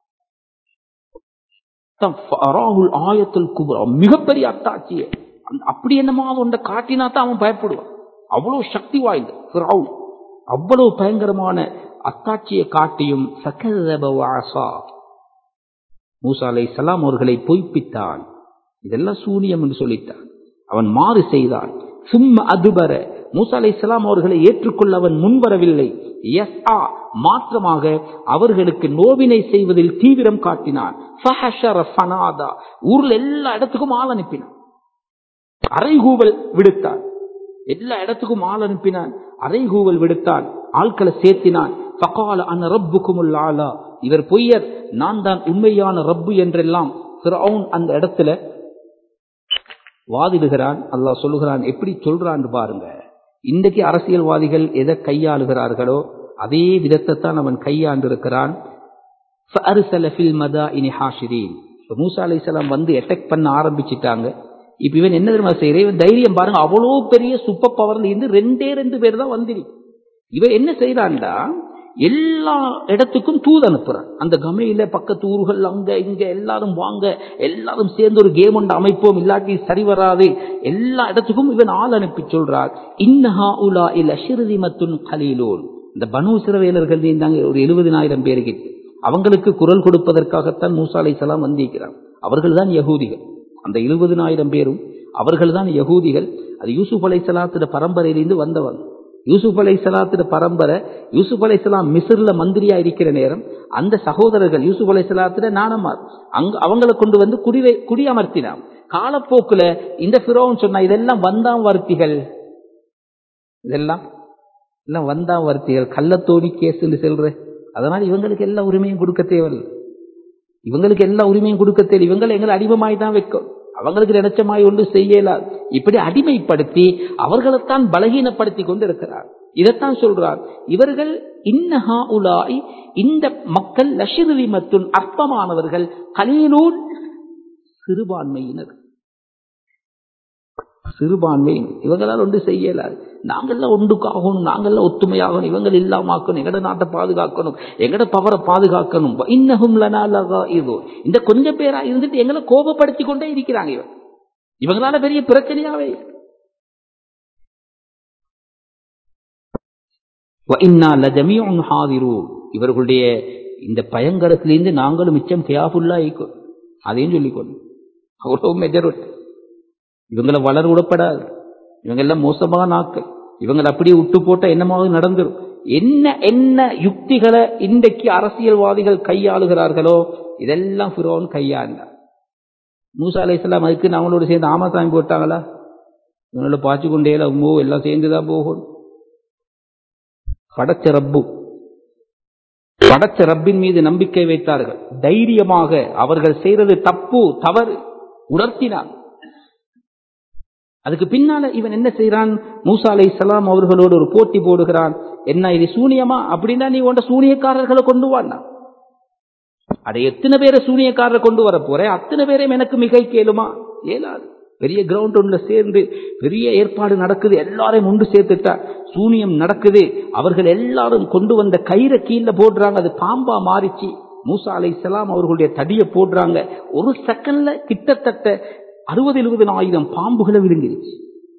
ஆயத்தில் குபுரா மிகப்பெரிய அத்தாட்சியை அப்படி என்னமா ஒன்றை காட்டினா தான் அவன் பயப்படுவான் அவ்வளவு சக்தி வாய்ந்த ஃபிரௌன் அவ்வளவு பயங்கரமான அத்தாட்சியை காட்டியும் சகதபவாசா மூசா அலை சலாம் அவர்களை பொய்ப்பித்தான் இதெல்லாம் சூனியம் என்று சொல்லித்தான் அவன் மாறு செய்தான் சும்ம அதுபர மூசா அலை சலாம் அவர்களை ஏற்றுக்கொள்ள அவன் முன்வரவில்லை எஸ் ஆ மாற்றமாக அவர்களுக்கு நோவினை செய்வதில் தீவிரம் காட்டினான் ஊர்ல எல்லா இடத்துக்கும் ஆள் அனுப்பினான் அரைகூவல் விடுத்தான் எல்லா இடத்துக்கும் ஆள் அனுப்பினான் அரைகூவல் விடுத்தான் ஆட்களை சேர்த்தினான் பகால அன ரப்புக்கும் ஆலா இவர் பொய்யர் நான் தான் உண்மையான ரப்பு என்றெல்லாம் அந்த இடத்துல வாதிடுகிறான் அல்லாஹ் சொல்லுகிறான் எப்படி சொல்றான் பாருங்க இன்றைக்கு அரசியல்வாதிகள் எதை கையாளுகிறார்களோ அதே விதத்தை தான் அவன் கையாண்டு இருக்கிறான் மூசா அலி வந்து அட்டாக் பண்ண ஆரம்பிச்சிட்டாங்க இப்ப இவன் என்ன தெரியுமா செய்யற இவன் தைரியம் பாருங்க அவ்வளோ பெரிய சூப்பர் பவர்ல இருந்து ரெண்டே ரெண்டு பேர் தான் வந்துரு இவன் என்ன செய்யறான்டா எல்லா இடத்துக்கும் தூது அனுப்புறான் அந்த கமையில பக்கத்து ஊர்கள் அங்க இங்க எல்லாரும் வாங்க எல்லாரும் சேர்ந்து ஒரு கேம் ஒன்று அமைப்போம் இல்லாட்டி சரி வராது எல்லா இடத்துக்கும் இவன் ஆள் அனுப்பி சொல்றார் இன்னஹா உலா இல் அஷிருதிமத்துன் கலீலோன் இந்த பனு சிறவேலர்கள் இருந்தாங்க ஒரு எழுபதினாயிரம் பேருக்கு அவங்களுக்கு குரல் கொடுப்பதற்காகத்தான் மூசா அலை சலாம் வந்திருக்கிறான் அவர்கள் தான் யகூதிகள் அந்த எழுபதினாயிரம் பேரும் அவர்கள் தான் யகூதிகள் அது யூசுப் அலை சலாத்திட பரம்பரையிலிருந்து வந்தவங்க யூசுப் அலை சலாத்திட பரம்பரை யூசுப் அலை சலாம் மிஸ்ர்ல மந்திரியா இருக்கிற நேரம் அந்த சகோதரர்கள் யூசுப் அலை சலாத்திட நாணமார் அங்க அவங்களை கொண்டு வந்து குடிவை குடியமர்த்தினான் காலப்போக்குல இந்த பிறோன்னு சொன்னா இதெல்லாம் வந்தாம் வர்த்திகள் இதெல்லாம் எல்லாம் வந்தாம் வர்த்திகள் கள்ளத்தோணி கேஸ்ன்னு சொல்ற அதனால இவங்களுக்கு எல்லா உரிமையும் கொடுக்க தேவையில்லை இவங்களுக்கு எல்லா உரிமையும் கொடுக்க தேவை இவங்களை எங்களை அடிமமாய் தான் வைக்கும் அவங்களுக்கு நினைச்சமாய் ஒன்று செய்யலாது இப்படி அடிமைப்படுத்தி அவர்களைத்தான் பலகீனப்படுத்தி கொண்டு இருக்கிறார் இதைத்தான் சொல்றார் இவர்கள் இன்னஹா உலாய் இந்த மக்கள் லஷிருதி மற்றும் அற்பமானவர்கள் கலீலூன் சிறுபான்மையினர் சிறுபான்மை இவங்களால் ஒன்று செய்யலாது நாங்கள்லாம் ஒன்றுக்காகணும் நாங்கள்லாம் ஒத்துமையாகணும் இவங்கள் இல்லாமக்கணும் எங்கட நாட்டை பாதுகாக்கணும் எங்கட பவரை பாதுகாக்கணும் இன்னகும் இது இந்த கொஞ்சம் பேரா இருந்துட்டு எங்களை கோபப்படுத்தி கொண்டே இருக்கிறாங்க இவன் இவங்களால பெரிய பிரச்சனையாவே இவர்களுடைய இந்த பயங்கரத்திலிருந்து நாங்களும் மிச்சம் கேஃபுல்லா இருக்கும் அதையும் சொல்லிக்கொள்ளும் அவ்வளவு மெஜாரிட்டி இவங்களை வளர விடப்படாது இவங்க எல்லாம் மோசமான ஆக்கள் இவங்களை அப்படியே விட்டு போட்டா என்னமாக நடந்துரும் என்ன என்ன யுக்திகளை இன்றைக்கு அரசியல்வாதிகள் கையாளுகிறார்களோ இதெல்லாம் ஃபிரோன் கையாண்டார் மூசா அலை இஸ்லாம் அதுக்கு அவங்களோட சேர்ந்து ஆமாசாமி போட்டாங்களா இவங்களோட பாய்ச்சி கொண்டே அம்மோ எல்லாம் சேர்ந்துதான் போகும் படைச்ச ரப்பு படைச்ச ரப்பின் மீது நம்பிக்கை வைத்தார்கள் தைரியமாக அவர்கள் செய்தது தப்பு தவறு உணர்த்தினார் அதுக்கு பின்னால இவன் என்ன செய்யறான் மூசா அலை சலாம் அவர்களோடு ஒரு போட்டி போடுகிறான் என்ன இது சூனியமா அப்படின்னா நீ உண்ட சூனியக்காரர்களை கொண்டு வாண்ணா அட எத்தனை பேரை சூனியக்காரரை கொண்டு வர போறேன் அத்தனை பேரையும் எனக்கு மிகை கேளுமா ஏலாது பெரிய கிரவுண்ட் ஒன்றுல சேர்ந்து பெரிய ஏற்பாடு நடக்குது எல்லாரையும் ஒன்று சேர்த்துட்டா சூனியம் நடக்குது அவர்கள் எல்லாரும் கொண்டு வந்த கயிறை கீழே போடுறாங்க அது பாம்பா மாறிச்சு மூசா அலை சலாம் அவர்களுடைய தடியை போடுறாங்க ஒரு செகண்ட்ல கிட்டத்தட்ட அறுபது எழுபதனாயிரம் பாம்புகளை விழுங்கிருச்சு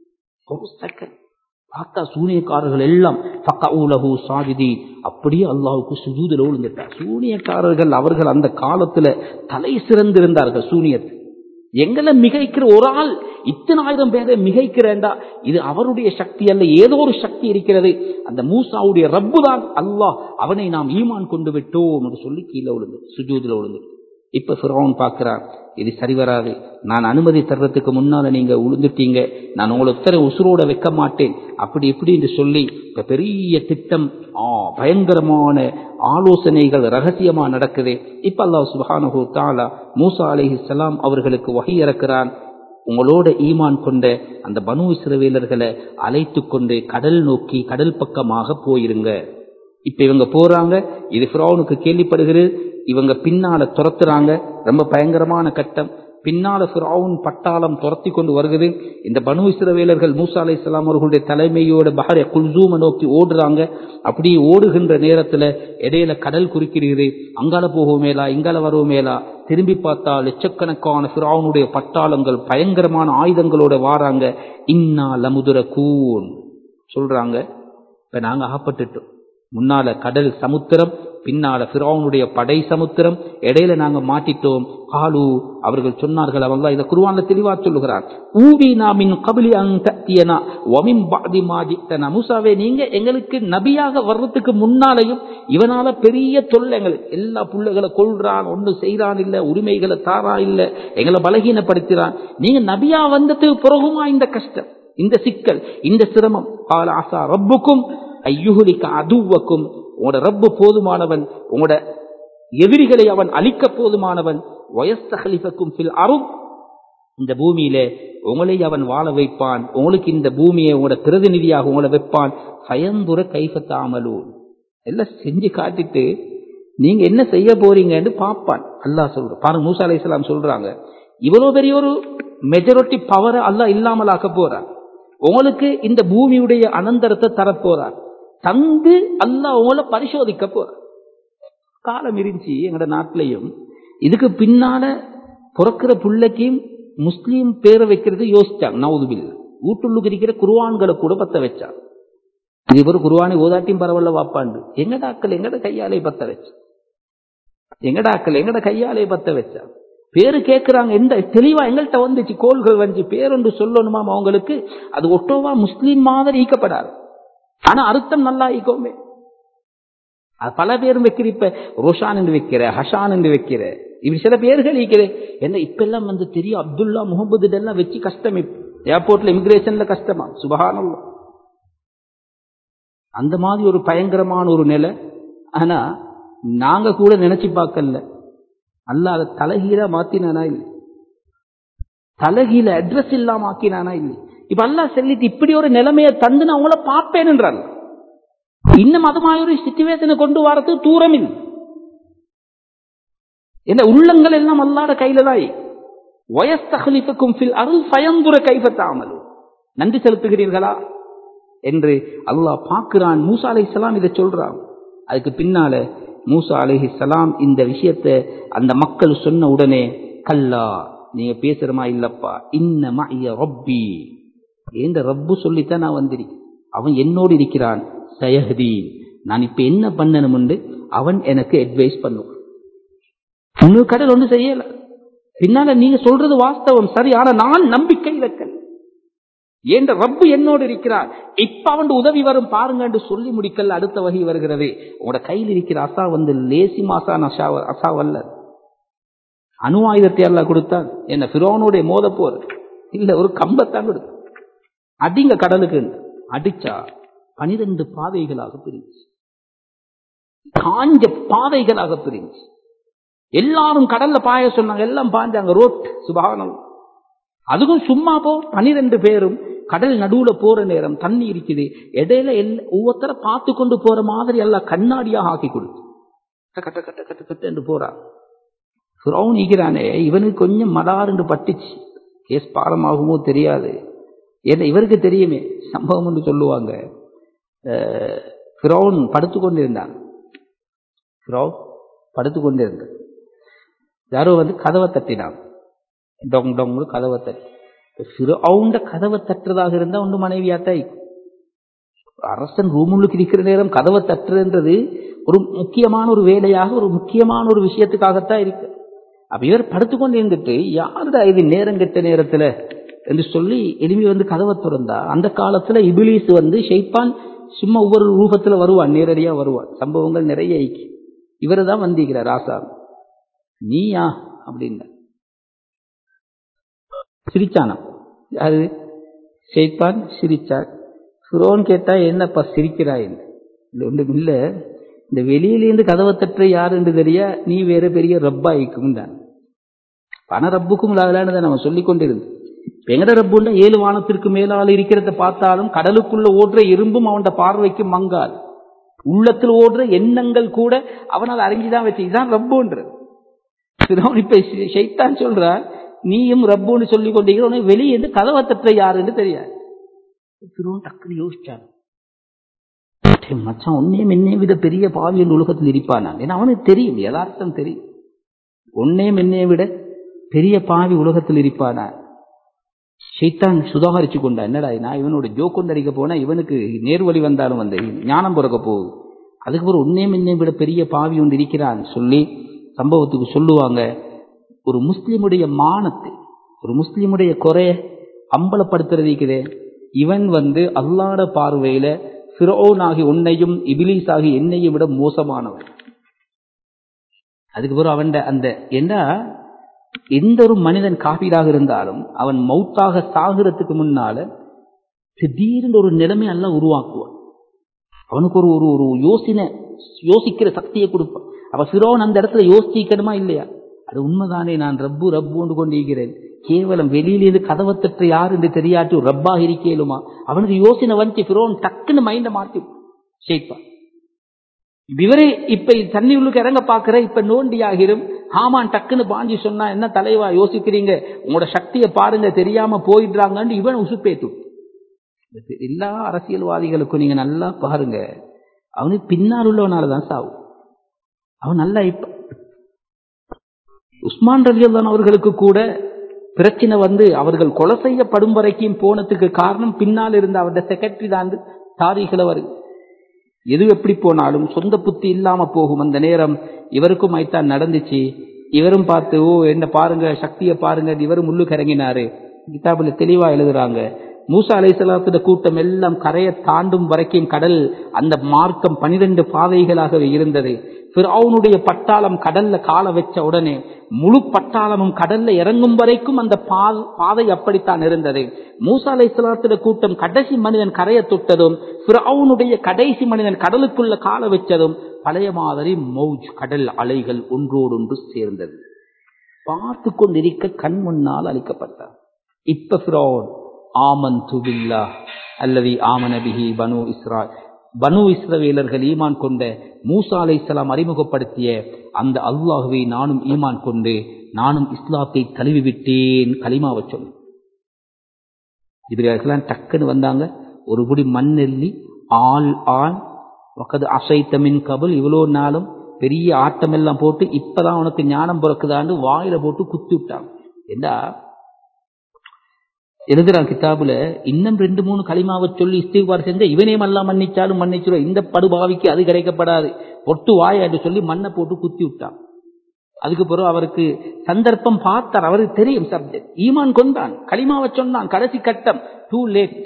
ஒரு செகண்ட் பார்த்தா சூனியக்காரர்கள் எல்லாம் ஃபக்கவுலஹு சாஜிதி அப்படியே அல்லாஹுக்கு சுஜூதில் விழுந்துட்டார் சூனியக்காரர்கள் அவர்கள் அந்த காலத்துல தலை சிறந்திருந்தார்கள் சூனியத்தை எங்களை மிகைக்கிற ஒரு ஆள் இத்தனை ஆயிரம் பேரை மிகைக்கிறேன்டா இது அவருடைய சக்தி அல்ல ஏதோ ஒரு சக்தி இருக்கிறது அந்த மூசாவுடைய ரப்பு தான் அல்லாஹ் அவனை நாம் ஈமான் கொண்டு விட்டோம் என்று சொல்லி கீழே விழுந்து சுஜூதில் விழுந்து இப்ப ஃபிரௌன் பார்க்கிறான் இது சரி வராது நான் அனுமதி தர்றதுக்கு முன்னால நீங்க உளுந்துட்டீங்க நான் உங்களை உத்தர உசுரோட வைக்க மாட்டேன் அப்படி இப்படி என்று சொல்லி இப்ப பெரிய திட்டம் ஆ பயங்கரமான ஆலோசனைகள் ரகசியமா நடக்குது இப்ப அல்லாஹ் சுபானு தாலா மூசா அலிஹிஸ்லாம் அவர்களுக்கு வகை இறக்கிறான் உங்களோட ஈமான் கொண்ட அந்த பனு இஸ்ரவேலர்களை அழைத்து கொண்டு கடல் நோக்கி கடல் பக்கமாக போயிருங்க இப்ப இவங்க போறாங்க இது ஃபிரௌனுக்கு கேள்விப்படுகிறது இவங்க பின்னால துரத்துறாங்க ரொம்ப பயங்கரமான கட்டம் பின்னால ஃபிரௌன் பட்டாளம் துரத்தி கொண்டு வருகிறது இந்த பனு இஸ்ரவேலர்கள் மூசா அலை இஸ்லாம் அவர்களுடைய தலைமையோட பஹர குல்சூம நோக்கி ஓடுறாங்க அப்படி ஓடுகின்ற நேரத்துல இடையில கடல் குறுக்கிறது அங்கால போகுமேலா இங்கால வருவோமேலா திரும்பி பார்த்தா லட்சக்கணக்கான ஃபிரௌனுடைய பட்டாளங்கள் பயங்கரமான ஆயுதங்களோட வாராங்க இன்னா லமுதுர கூன் சொல்றாங்க இப்ப நாங்க அகப்பட்டுட்டோம் முன்னால கடல் சமுத்திரம் பின்னால பிறவுனுடைய படை சமுத்திரம் இடையில நாங்க மாட்டிட்டோம் காலு அவர்கள் சொன்னார்கள் அவன் இதை குருவான்ல தெளிவா சொல்லுகிறார் ஊவி நாமின் கபிலி அங்கியனா ஒமின் பாதி மாஜித்தனா மூசாவே நீங்க எங்களுக்கு நபியாக வர்றதுக்கு முன்னாலையும் இவனால பெரிய தொல்லை எங்களுக்கு எல்லா புள்ளைகளை கொள்றான் ஒண்ணு செய்யறான் இல்ல உரிமைகளை தாரா இல்ல எங்களை பலகீனப்படுத்துறான் நீங்க நபியா வந்ததுக்கு பிறகுமா இந்த கஷ்டம் இந்த சிக்கல் இந்த சிரமம் கால ஆசா ரப்புக்கும் ஐயுகுலிக்க அதுவக்கும் உங்களோட ரப்பு போதுமானவன் உங்களோட எதிரிகளை அவன் அழிக்க போதுமானவன் வயஸ்தகலிஃபக்கும் ஃபில் அரும் இந்த பூமியில உங்களை அவன் வாழ வைப்பான் உங்களுக்கு இந்த பூமியை உங்களோட பிரதிநிதியாக உங்களை வைப்பான் பயந்துர கைஃபத்தாமலூன் எல்லாம் செஞ்சு காட்டிட்டு நீங்க என்ன செய்ய போறீங்கன்னு பார்ப்பான் அல்லாஹ் சொல்ற பாருங்க மூசா அலை சொல்றாங்க இவ்வளவு பெரிய ஒரு மெஜாரிட்டி பவரை அல்லாஹ் இல்லாமல் ஆக்க போறான் உங்களுக்கு இந்த பூமியுடைய அனந்தரத்தை தரப்போறார் தந்து அல்லாஹ் உங்களை பரிசோதிக்க போற காலம் இருந்துச்சு எங்கட நாட்டிலையும் இதுக்கு பின்னால பிறக்கிற பிள்ளைக்கும் முஸ்லீம் பேரை வைக்கிறது யோசிச்சாங்க நவுதுபில் வீட்டுள்ளுக்கு இருக்கிற குருவான்களை கூட பத்த வச்சாங்க இது ஒரு குருவானை ஓதாட்டியும் பரவாயில்ல வாப்பாண்டு எங்கடாக்கள் எங்கட கையாலே பத்த வச்சு எங்கடாக்கள் எங்கட கையாலே பத்த வச்சா பேரு கேட்கிறாங்க எந்த தெளிவா எங்கள்கிட்ட வந்துச்சு கோள்கள் வந்து பேரொன்று சொல்லணுமா அவங்களுக்கு அது ஒட்டோவா முஸ்லீம் மாதிரி ஈக்கப்படாது ஆனா அர்த்தம் நல்லா ஈக்கோமே அது பல பேரும் வைக்கிற இப்ப ரோஷான் என்று வைக்கிற ஹஷான் என்று வைக்கிற இப்படி சில பேர்கள் ஈக்கிற என்ன இப்ப எல்லாம் வந்து தெரியும் அப்துல்லா முகமது இதெல்லாம் வச்சு கஷ்டம் ஏர்போர்ட்ல இமிகிரேஷன்ல கஷ்டமா சுபகானல்லா அந்த மாதிரி ஒரு பயங்கரமான ஒரு நிலை ஆனா நாங்க கூட நினைச்சு பார்க்கல அல்ல அதை தலைகீழா மாத்தினானா இல்லை தலைகீழ அட்ரஸ் இல்லாம ஆக்கினானா இல்லை இப்ப அல்லா சொல்லிட்டு இப்படி ஒரு நிலைமையை தந்து நான் உங்களை பார்ப்பேன்ன்றாங்க இன்னும் அது மாதிரி ஒரு சிச்சுவேஷனை கொண்டு வரது தூரம் இல்லை என்ன உள்ளங்கள் எல்லாம் அல்லாத கையில தான் வயஸ்தகலிப்புக்கும் ஃபில் அருள் பயந்துர கைப்பற்றாமல் நன்றி செலுத்துகிறீர்களா என்று அல்லாஹ் பார்க்கிறான் மூசா அலை சலாம் இதை சொல்றான் அதுக்கு பின்னால மூசா அலஹி சலாம் இந்த விஷயத்தை அந்த மக்கள் சொன்ன உடனே கல்லா நீங்க பேசுறமா இல்லப்பா இன்ன ரொப்பி ஏந்த ரப்பு சொல்லித்தான் நான் வந்திருக்கேன் அவன் என்னோடு இருக்கிறான் சயஹதி நான் இப்ப என்ன பண்ணணும் அவன் எனக்கு அட்வைஸ் பண்ணுவான் இன்னொரு கடல் ஒன்றும் செய்யல பின்னால நீங்க சொல்றது வாஸ்தவம் சரி ஆனா நான் நம்பிக்கை வைக்கல ஏன்ற ரப்பு என்னோடு இருக்கிறார் இப்ப அவன் உதவி வரும் பாருங்க என்று சொல்லி முடிக்கல அடுத்த வகை வருகிறது உங்களோட கையில் இருக்கிற அசா வந்து லேசி மாசான் அசா அசாவல்ல அணு ஆயுதத்தை எல்லாம் கொடுத்தான் என்ன பிரோனுடைய மோத போறது இல்ல ஒரு கம்பத்தான் கொடுத்த அடிங்க கடலுக்கு அடிச்சா பனிரெண்டு பாதைகளாக பிரிஞ்சு காஞ்ச பாதைகளாக பிரிஞ்சு எல்லாரும் கடல்ல பாய சொன்னாங்க எல்லாம் பாஞ்சாங்க ரோட் சுபானம் அதுக்கும் சும்மா போ பனிரெண்டு பேரும் கடல் நடுவுல போற நேரம் தண்ணி இருக்குது இடையில ஒவ்வொருத்தர பார்த்து கொண்டு போற மாதிரி எல்லாம் கண்ணாடியாக ஆக்கி கொடுத்து கட்ட கட்ட கட்ட கட்ட என்று போறான் ஃபிரௌன் ஈகிறானே இவனுக்கு கொஞ்சம் மலாறுண்டு பட்டுச்சு கேஸ் பாரமாகுமோ தெரியாது ஏன்னா இவருக்கு தெரியுமே சம்பவம் என்று சொல்லுவாங்க ஃபிரௌன் படுத்து கொண்டிருந்தான் ஃபிரௌன் படுத்து கொண்டிருந்தான் யாரோ வந்து கதவை தட்டினான் டொங் டொங் கதவை தட்டி ஃபிரௌண்ட கதவை தட்டுறதாக இருந்தா ஒன்று மனைவியாத்தாய் அரசன் ரூமுள்ளுக்கு இருக்கிற நேரம் கதவை தட்டுறன்றது ஒரு முக்கியமான ஒரு வேலையாக ஒரு முக்கியமான ஒரு விஷயத்துக்காகத்தான் இருக்கு அப்ப இவர் படுத்துக்கொண்டு இருந்துட்டு யாருடா இது நேரம் கெட்ட நேரத்துல என்று சொல்லி எளிமை வந்து கதவை திறந்தா அந்த காலத்துல இபிலிஸ் வந்து ஷெய்பான் சும்மா ஒவ்வொரு ரூபத்துல வருவான் நேரடியா வருவான் சம்பவங்கள் நிறைய ஐக்கி இவரை தான் வந்திக்கிறார் ராசா நீயா அப்படின்னா சிரிச்சானா யாரு ஷெய்பான் சிரிச்சார் சுரோன் கேட்டா என்னப்பா சிரிக்கிறாய் இல்லை ஒன்றும் இல்லை இந்த வெளியிலேருந்து கதவை தட்டுற யாருன்னு தெரியா நீ வேற பெரிய ரப்பா ஆயிக்கும் தான் பண ரப்புக்கும் இல்லாதலான்னு நம்ம சொல்லி கொண்டிருந்தோம் எங்கட ரப்புண்டா ஏழு வானத்திற்கு மேலால் இருக்கிறத பார்த்தாலும் கடலுக்குள்ள ஓடுற இரும்பும் அவன் பார்வைக்கு மங்காது உள்ளத்தில் ஓடுற எண்ணங்கள் கூட அவனால் அறிஞ்சுதான் வச்சு இதுதான் ரப்புன்ற இப்ப ஷைத்தான் சொல்றா நீயும் ரப்புன்னு சொல்லி கொண்டிருக்கிற வெளியே இருந்து கதவை தட்டுற யாருன்னு தெரியாது திருவன் டக்குன்னு யோசிச்சான் மச்சான் உன்னையும் என்னையும் விட பெரிய பாவி என்று உலகத்தில் இருப்பானா ஏன்னா அவனுக்கு தெரியும் யதார்த்தம் தெரியும் உன்னையும் என்னையை விட பெரிய பாவி உலகத்தில் இருப்பானா ஷைத்தான் சுதாகரிச்சு கொண்டா என்னடா நான் இவனோட ஜோக் கொண்டு அடிக்க போனா இவனுக்கு நேர்வழி வந்தாலும் வந்து ஞானம் பிறக்க போகுது அதுக்கப்புறம் உன்னையும் என்னையும் விட பெரிய பாவி ஒன்று இருக்கிறான் சொல்லி சம்பவத்துக்கு சொல்லுவாங்க ஒரு முஸ்லிமுடைய மானத்தை ஒரு முஸ்லிமுடைய குறைய அம்பலப்படுத்துறதுக்குதே இவன் வந்து அல்லாட பார்வையில ஃபிரோன் ஆகி உன்னையும் இபிலிஸ் ஆகி என்னையும் விட மோசமானவன் அதுக்கப்புறம் அவன் அந்த என்ன எந்த ஒரு மனிதன் காப்பீடாக இருந்தாலும் அவன் மௌத்தாக சாகிறதுக்கு முன்னால திடீர்னு ஒரு நிலைமை எல்லாம் உருவாக்குவான் அவனுக்கு ஒரு ஒரு ஒரு யோசனை யோசிக்கிற சக்தியை கொடுப்பான் அவ சிரோன் அந்த இடத்துல யோசிக்கணுமா இல்லையா அது உண்மைதானே நான் ரப்பு ரப்புன்னு கொண்டிருக்கிறேன் கேவலம் வெளியிலிருந்து கதவை தட்டு யார் என்று தெரியாட்டி ரப்பாக இருக்கேலுமா அவனுக்கு யோசனை வந்து பிறோன் டக்குன்னு மைண்ட மாத்தி ஷேப்பா இவரே இப்ப தண்ணி உள்ளுக்கு இறங்க பாக்குற இப்ப நோண்டி ஆகிரும் ஆமான் டக்குன்னு பாஞ்சி சொன்னா என்ன தலைவா யோசிக்கிறீங்க உங்களோட சக்தியை பாருங்க தெரியாம போயிடுறாங்கன்னு இவன் உசுப்பேத்து எல்லா அரசியல்வாதிகளுக்கும் நீங்க நல்லா பாருங்க அவனுக்கு பின்னால் உள்ளவனால தான் சாவு அவன் நல்லா இப்ப உஸ்மான் ரலியல்லான் அவர்களுக்கு கூட பிரச்சனை வந்து அவர்கள் கொலை செய்யப்படும் வரைக்கும் போனதுக்கு காரணம் பின்னால் இருந்த அவருடைய செக்ரட்டரி தான் தாரிகளை வருது எது எப்படி போனாலும் சொந்த புத்தி இல்லாம போகும் அந்த நேரம் இவருக்கும் ஐத்தான் நடந்துச்சு இவரும் பார்த்து ஓ என்ன பாருங்க சக்தியை பாருங்க இவரும் முள்ளு கறங்கினாரு கிதாபுல தெளிவா எழுதுறாங்க மூசா அலைசலாத்துடைய கூட்டம் எல்லாம் கரையை தாண்டும் வரைக்கும் கடல் அந்த மார்க்கம் பனிரெண்டு பாதைகளாகவே இருந்தது அவனுடைய பட்டாளம் கடல்ல கால வச்ச உடனே முழு பட்டாளமும் கடல்ல இறங்கும் வரைக்கும் அந்த பாதை அப்படித்தான் இருந்தது மூசா அலை சலாத்துடைய கூட்டம் கடைசி மனிதன் கரையை தொட்டதும் அவனுடைய கடைசி மனிதன் கடலுக்குள்ள கால வச்சதும் பழைய மாதிரி மௌஜ் கடல் அலைகள் ஒன்றோடொன்று சேர்ந்தது பார்த்து கொண்டிருக்க கண் முன்னால் அளிக்கப்பட்டார் இப்ப ஃபிரௌன் ஆமன் துபில்லா அல்லது ஆமனபிஹி பனு இஸ்ரா பனு இஸ்ரவேலர்கள் ஈமான் கொண்ட மூசா அலை அறிமுகப்படுத்திய அந்த அல்லாஹுவை நானும் ஈமான் கொண்டு நானும் இஸ்லாத்தை தழுவி விட்டேன் களிமாவை சொன்னேன் இவர்களெல்லாம் டக்குன்னு வந்தாங்க ஒரு குடி மண் எள்ளி ஆள் ஆள் உக்கது அசைத்தமின் கபல் இவ்வளோ நாளும் பெரிய ஆட்டம் எல்லாம் போட்டு இப்பதான் உனக்கு ஞானம் பிறக்குதான்னு வாயில போட்டு குத்தி விட்டாங்க ஏண்டா எழுதுறான் கிதாபுல இன்னும் ரெண்டு மூணு களிமாவை சொல்லி இஸ்திகார் செஞ்ச இவனையும் எல்லாம் மன்னிச்சாலும் மன்னிச்சிடும் இந்த படுபாவிக்கு அது கிடைக்கப்படாது ஒட்டு வாய என்று சொல்லி மண்ணை போட்டு குத்தி விட்டான் அதுக்கு பிறகு அவருக்கு சந்தர்ப்பம் பார்த்தார் அவருக்கு தெரியும் சப்ஜெக்ட் ஈமான் கொண்டான் களிமாவை சொன்னான் கடைசி கட்டம் டூ லேட்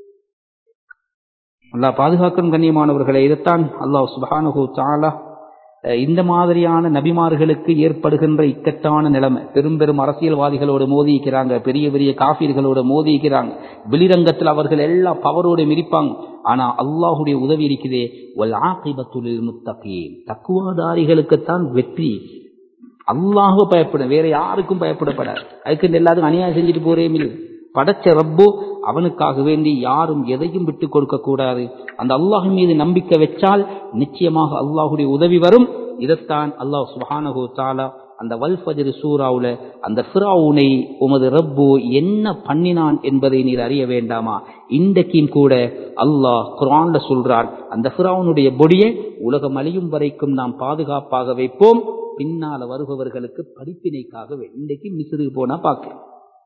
அல்லாஹ் பாதுகாக்கும் கண்ணியமானவர்களை இதைத்தான் அல்லாஹ் சுபானு தாலா இந்த மாதிரியான நபிமார்களுக்கு ஏற்படுகின்ற இக்கட்டான நிலைமை பெரும் பெரும் அரசியல்வாதிகளோடு மோதிக்கிறாங்க பெரிய பெரிய காஃபிர்களோடு மோதிக்கிறாங்க வெளிரங்கத்தில் அவர்கள் எல்லா பவரோடு மிரிப்பாங்க ஆனா அல்லாஹுடைய உதவி இருக்குதே ஒல் ஆகிபத்துலில் முத்தகே தக்குவாதாரிகளுக்குத்தான் வெற்றி அல்லாஹுவ பயப்படும் வேற யாருக்கும் பயப்படப்படாது அதுக்கு எல்லாரும் அநியாயம் செஞ்சுட்டு போறே இல்லை படைச்ச ரப்போ அவனுக்காக வேண்டி யாரும் எதையும் விட்டு கொடுக்க கூடாது அந்த அல்லாஹ் மீது நம்பிக்கை வச்சால் நிச்சயமாக அல்லாஹுடைய உதவி வரும் இதைத்தான் அல்லாஹ் சுஹானஹு தாலா அந்த வல்ஃபஜர் சூறாவுல அந்த ஃபிராவுனை உமது ரப்பு என்ன பண்ணினான் என்பதை நீர் அறிய வேண்டாமா இன்றைக்கும் கூட அல்லாஹ் குரான்ல சொல்றான் அந்த ஃபிராவுனுடைய பொடியை உலகம் அழியும் வரைக்கும் நாம் பாதுகாப்பாக வைப்போம் பின்னால வருபவர்களுக்கு படிப்பினைக்காக இன்றைக்கு மிசிறு போனா பார்க்கலாம்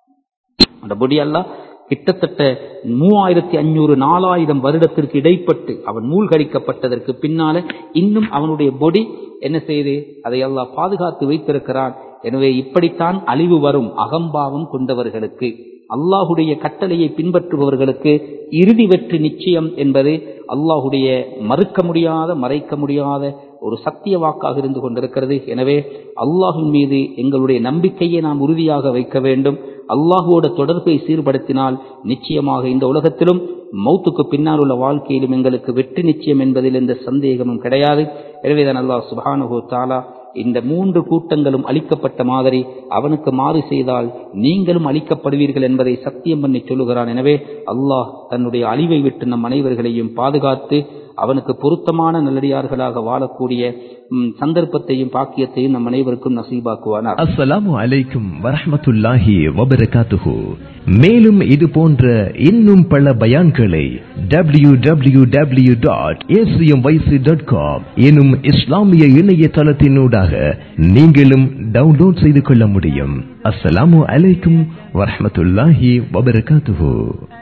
அந்த பொடியெல்லாம் கிட்டத்தட்ட மூவாயிரத்தி அஞ்சூறு நாலாயிரம் வருடத்திற்கு இடைப்பட்டு அவன் மூழ்கடிக்கப்பட்டதற்கு பின்னால இன்னும் அவனுடைய பொடி என்ன செய்து அதை எல்லாம் பாதுகாத்து வைத்திருக்கிறான் எனவே இப்படித்தான் அழிவு வரும் அகம்பாவம் கொண்டவர்களுக்கு அல்லாஹுடைய கட்டளையை பின்பற்றுபவர்களுக்கு இறுதி வெற்றி நிச்சயம் என்பது அல்லாஹுடைய மறுக்க முடியாத மறைக்க முடியாத ஒரு சத்திய வாக்காக இருந்து கொண்டிருக்கிறது எனவே அல்லாஹின் மீது எங்களுடைய நம்பிக்கையை நாம் உறுதியாக வைக்க வேண்டும் அல்லாஹுவோட தொடர்பை சீர்படுத்தினால் நிச்சயமாக இந்த உலகத்திலும் மௌத்துக்கு பின்னால் உள்ள வாழ்க்கையிலும் எங்களுக்கு வெற்றி நிச்சயம் என்பதில் எந்த சந்தேகமும் கிடையாது எனவேதான் அல்லாஹ் சுபானுகோ தாலா இந்த மூன்று கூட்டங்களும் அளிக்கப்பட்ட மாதிரி அவனுக்கு மாறு செய்தால் நீங்களும் அளிக்கப்படுவீர்கள் என்பதை சத்தியம் பண்ணி சொல்லுகிறான் எனவே அல்லாஹ் தன்னுடைய அழிவை விட்டு நம் அனைவர்களையும் பாதுகாத்து அவனுக்கு பொருத்தமான நல்லடியார்களாக வாழக்கூடிய சந்தர்ப்பத்தையும் பாக்கியத்தையும் நம் அனைவருக்கும் நசீபாக்குவானார் அஸ்ஸலாமு அலைக்கும் வரஹமத்துல்லாஹி வபரகாத்துஹு மேலும் இது போன்ற இன்னும் பல பயான்களை W W W dot dot com எனும் இஸ்லாமிய இணையதளத்தினூடாக நீங்களும் டவுன்லோட் செய்து கொள்ள முடியும் அஸ்ஸலாமு அலைக்கும் வரஹமத்துல்லாஹி வபரகாத்துஹு